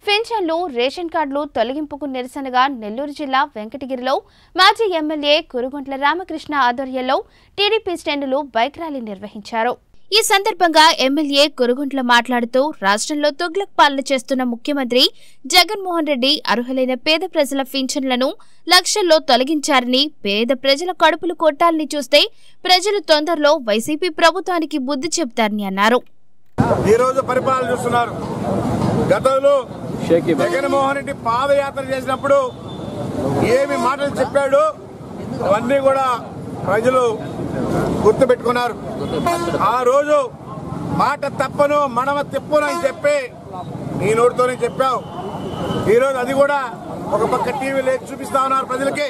పింఛన్లు రేషన్ కార్డులు తొలగింపుకు నిరసనగా నెల్లూరు జిల్లా వెంకటగిరిలో మాజీ ఎమ్మెల్యే కురుగొంట్ల రామకృష్ణ ఆధ్వర్యంలో టీడీపీ శ్రేణులు బైక్ ర్యాలీ నిర్వహించారు ఈ సందర్భంగా ఎమ్మెల్యే కురుగుంట్ల మాట్లాడుతూ రాష్ట్రంలో తుగ్లక్ పాలన చేస్తున్న ముఖ్యమంత్రి జగన్మోహన్ రెడ్డి అర్హులైన పేద ప్రజల పింఛన్లను లక్షల్లో తొలగించారని పేద ప్రజల కడుపులు కొట్టాలని చూస్తే ప్రజలు తొందరలో వైసీపీ ప్రభుత్వానికి బుద్ధి చెబుతారని అన్నారు ఈ రోజు పరిపాలన చూస్తున్నారు గతంలో జగన్మోహన్ రెడ్డి పాదయాత్ర చేసినప్పుడు ఏమి మాటలు చెప్పాడు అవన్నీ కూడా ప్రజలు గుర్తుపెట్టుకున్నారు ఆ రోజు మాట తప్పను మడమ తిప్పును అని చెప్పి నీ నోటితోనే చెప్పావు ఈ రోజు అది కూడా ఒక పక్క టీవీ లేచి చూపిస్తా ఉన్నారు ప్రజలకి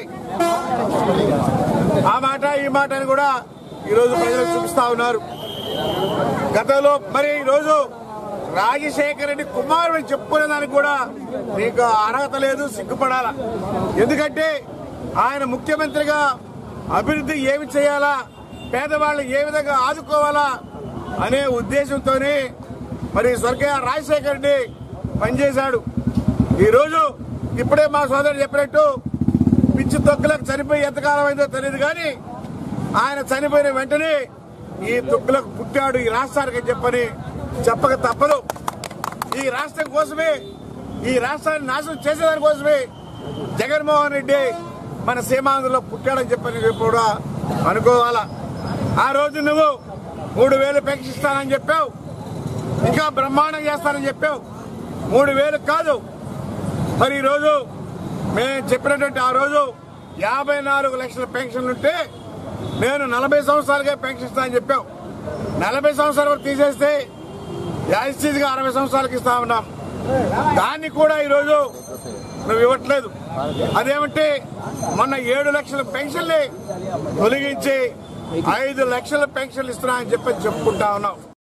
ఆ మాట ఈ మాట అని కూడా ఈ రోజు ప్రజలకు చూపిస్తా ఉన్నారు గతంలో మరి ఈ రోజు రాజశేఖర రెడ్డి కుమారుడు చెప్పుకునే దానికి కూడా నీకు అర్హత లేదు సిగ్గుపడాల ఎందుకంటే ఆయన ముఖ్యమంత్రిగా అభివృద్ధి ఏమి చేయాలా పేదవాళ్ళు ఏ విధంగా ఆదుకోవాలా అనే ఉద్దేశంతోనే మరి స్వర్గీయ రాజశేఖర రెడ్డి పనిచేశాడు ఈ రోజు ఇప్పుడే మా సోదరుడు చెప్పినట్టు పిచ్చి తొక్కులకు చనిపోయి ఎంతకాలం అయిందో తెలియదు కానీ ఆయన చనిపోయిన వెంటనే ఈ తొక్కులకు పుట్టాడు ఈ రాష్ట్రానికి చెప్పని చెప్పక తప్పదు ఈ రాష్ట్రం కోసమే ఈ రాష్ట్రాన్ని నాశనం చేసేదాని కోసమే జగన్మోహన్ రెడ్డి మన సీమాంధ్రలో పుట్టాడని చెప్పని చెప్పి కూడా అనుకోవాలా ఆ రోజు నువ్వు మూడు వేలు పెన్షన్ ఇస్తానని చెప్పావు ఇంకా బ్రహ్మాండం చేస్తానని చెప్పావు మూడు వేలు కాదు మరి ఈ రోజు మేము చెప్పినటువంటి ఆ రోజు యాభై నాలుగు లక్షల పెన్షన్లు ఉంటే నేను నలభై సంవత్సరాలుగా పెన్షన్ ఇస్తానని చెప్పావు నలభై సంవత్సరాల వరకు తీసేస్తే యాజిస్టీగా అరవై సంవత్సరాలకి ఇస్తా ఉన్నాం దాన్ని కూడా ఈరోజు నువ్వు ఇవ్వట్లేదు అదేమంటే మొన్న ఏడు లక్షల పెన్షన్లే తొలగించి ఐదు లక్షల పెన్షన్లు ఇస్తున్నా అని చెప్పి చెప్పుకుంటా ఉన్నావు